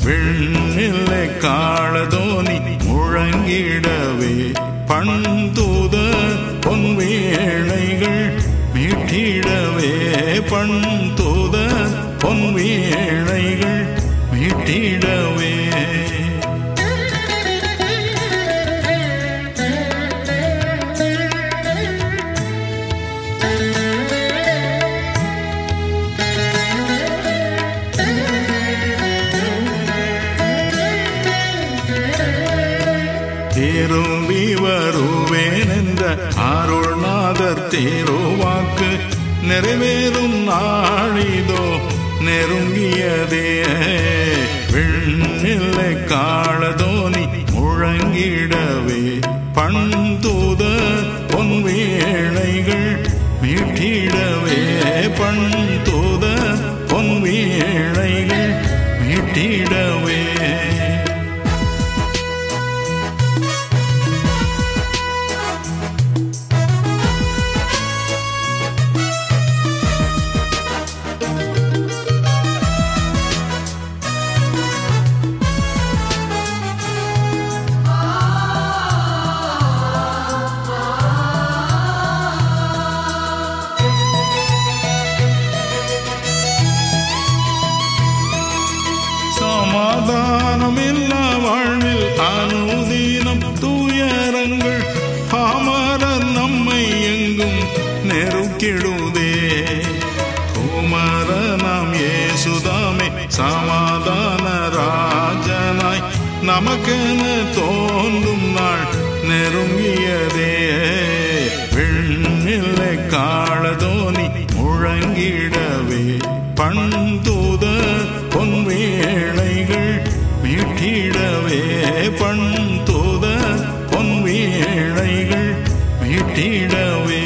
வெண்ணில்லை காளதோனி முழங்கிடவே பண்தூத பொன்வேளைகள் மீட்டிடவே பண்தூத பொன்வேளைகள் மீட்டிடவே திரும்பி வருவேன் என்ற அருள்நாதர் திருவாக்கு நிறைவேறும் நாளிதோ நெருங்கியதே வெண்ணில்லை காளதோனி முழங்கிடவே பண்தூத பொன்வேளைகள் மீட்டிடவே பண்தூத பொன்வேளைகள் மீட்டிடவே சமாதானம் இல்லா வாழ்வில் அனுதீனம் தூயரங்கள் பாமரர் நம்மை எங்கும் நெருக்கிடுதே குமர நாம் ஏசுதாமே சமாதான ராஜனாய் நமக்கென தோன்றும் நாள் நெருங்கியதே வெண்ணில்லை காளதோனி முழங்கிடவே பண்தூத பொன்வேளைகள் மீட்டிடவே பண்தூத பொன்வேளைகள் மீட்டிடவே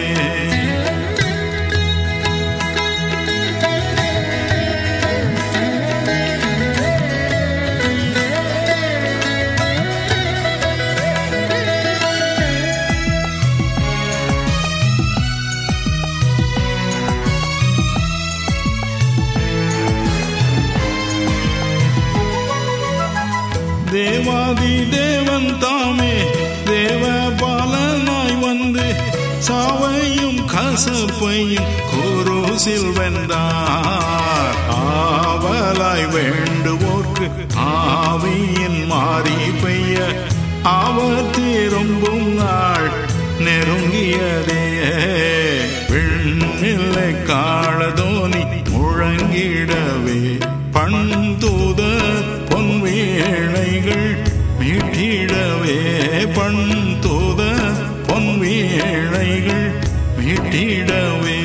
தேவாதி தேவன் தாமே தேவ பாலனாய் வந்து சாவையும் கசப்பையும் குருசில் வென்றார் ஆவலாய் வேண்டுவோர்க்கு ஆவியின் மாறி பெய்ய அவர் திரும்பும் நாள் நெருங்கியதே வெண்ணில்லை காளதோனி முழங்கிடவே பண்தூத பொன்வேளைகள் மீட்டிடவே பண்தூத பொன்வேளைகள் மீட்டிடவே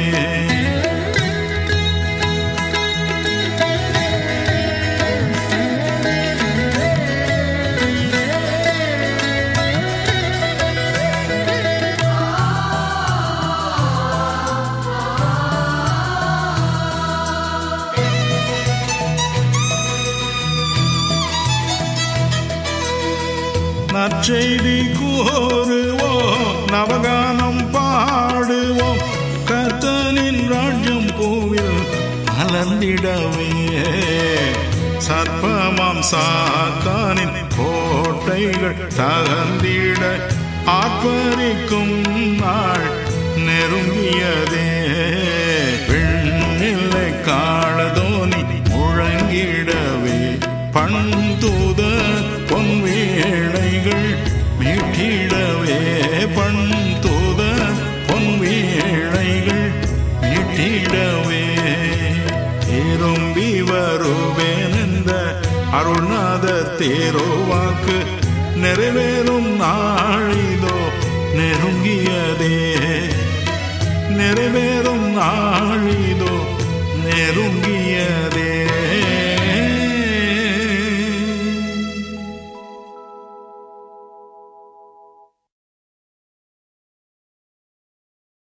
நற்செய்தி கூறுவோம் நவகானம் பாடுவோம் கர்த்தனின் ராஜ்யம் பூவில் மலர்ந்திடவே சர்ப்பமாம் சாத்தானின் கோட்டைகள் தகர்ந்திட ஆர்ப்பரிக்கும் நாள் நெருங்கியதே வெண்ணில்லை காளதோனி முழங்கிடவே பண்தூத பொன்வேளைகள் மீட்டிடவே பண்தூத பொன்வேளைகள் மீட்டிடவே திரும்பி வருவேன் என்ற அருள்நாத தேரோவாக்கு நிறைவேறும் நாளிதோ நெருங்கியதே நிறைவேறும் நாளிதோ நெருங்கியதே